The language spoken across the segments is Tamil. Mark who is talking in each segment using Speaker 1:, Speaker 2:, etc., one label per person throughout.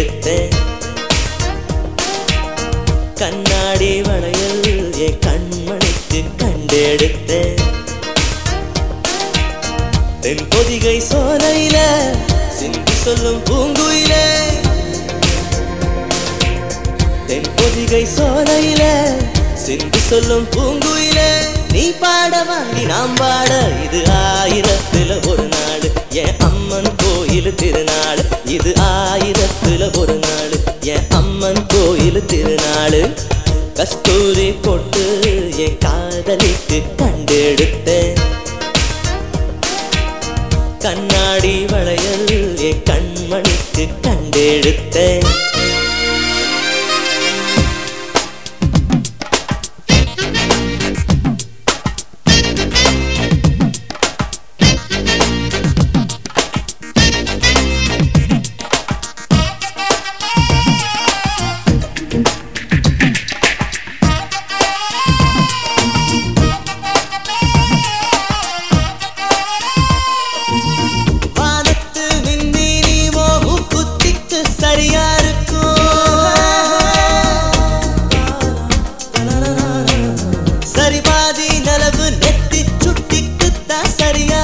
Speaker 1: கண்டெடுத்தேன் கண்ணாடி வளையல் என் கண்மணிக்கு கண்டெடுத்தேன் தென் பொதிகை சோலையில சிந்தி சொல்லும் பூங்குயிலே தென் பொதிகை சோலையில சிந்தி சொல்லும் பூங்குயிலே நீ பாட வாங்கி நாம் பாட இது ஆயிரத்துல ஒரு நாள் என் அம்மன் கோயில் திருநாள் இது ஆயிரத்துல ஒரு நாள் என் அம்மன் கோயில் திருநாள் கஸ்தூரி போட்டு என் காதலிக்கு கண்டெடுத்தேன் கண்ணாடி வளையல் என் கண்மணிக்கு கண்டெடுத்தேன் வானத்து மின்னி நீவோ மூக்குத்திக்கு சரியா இருக்கும் சரி பாதி நலவு நெத்தி சுட்டிக்கு தான் சரியா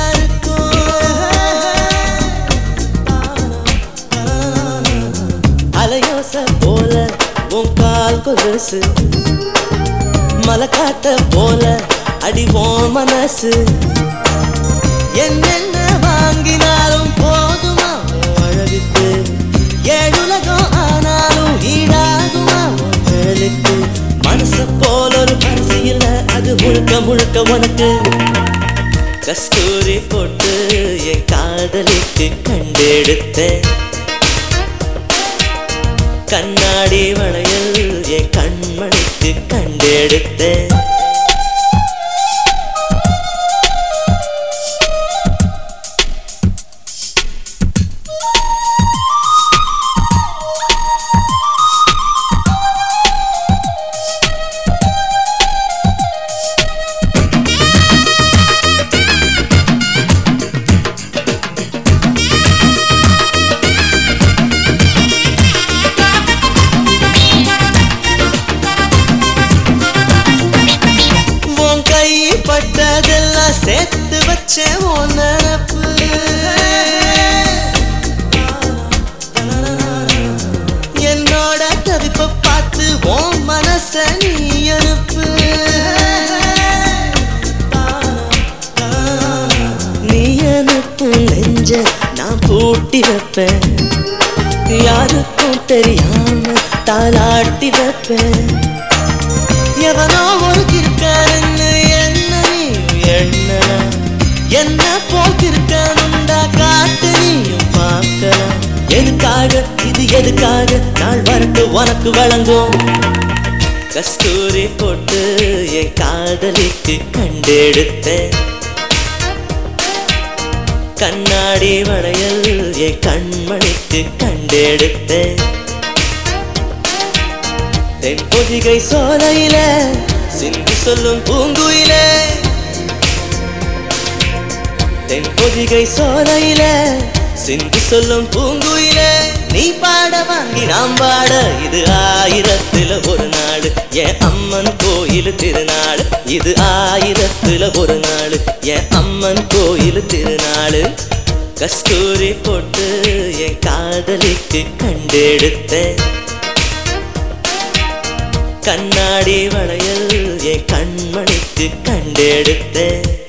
Speaker 1: இருக்கும் அலையோச போல உன் கால் கொலுசு மலக்காட்ட போல அடிவோம் மனசு என்னென்ன வாங்கினாலும் போதுமா உன் அழகுக்கு ஏழுலகம் ஆனாலும் ஈடாகுமா உன் நிழலுக்கு மனச போல ஒரு பரிசு இல்ல அது முழுக்க முழுக்க உனக்கு கஸ்தூரி போட்டு என் காதலிக்கு கண்டெடுத்தேன் கண்ணாடி வளையல் என் கண்மணிக்கு கண்டெடுத்தேன் உன் கை பட்டதெல்லாம் சேர்த்து வச்ச உன் நினப்பு என்னோட தவிப்ப பார்த்து உன் மனச நீ அனுப்பு நீ அனுப்பும் நெஞ்ச நான் பூட்டி வைப்பேன் யாருக்கும் தெரியாம தாளாட்டி வைப்பேன் எவனோ ஒரு கிருக்காரன்னு என்ன நீயும் எண்ணலாம் என்ன போக்கிருக்கானுண்டா காட்டு நீயும் பார்க்கலாம் எதுக்காக இது எதுக்காக நாள் வரட்டு உனக்கு வழங்கும் கஸ்தூரி போட்டு என் காதலிக்கு கண்டெடுத்தேன் கண்ணாடி வளையல் என் கண்மணிக்கு கண்டெடுத்தேன் தென் பொதிகை சோலையில சிந்தி சொல்லும் பூங்குயிலே தென் பொதிகை சோலையில சிந்தி சொல்லும் பூங்குயிலே நீ பாட வாங்கி நாம் பாட இது ஆயிரத்துல ஒரு நாள் என் அம்மன் கோயில் திருநாள் இது ஆயிரத்துல ஒரு நாள் என் அம்மன் கோயில் திருநாள் கஸ்தூரி போட்டு என் காதலிக்கு கண்டெடுத்தேன் கண்ணாடி வளையல் என் கண்மணிக்கு கண்டெடுத்தேன்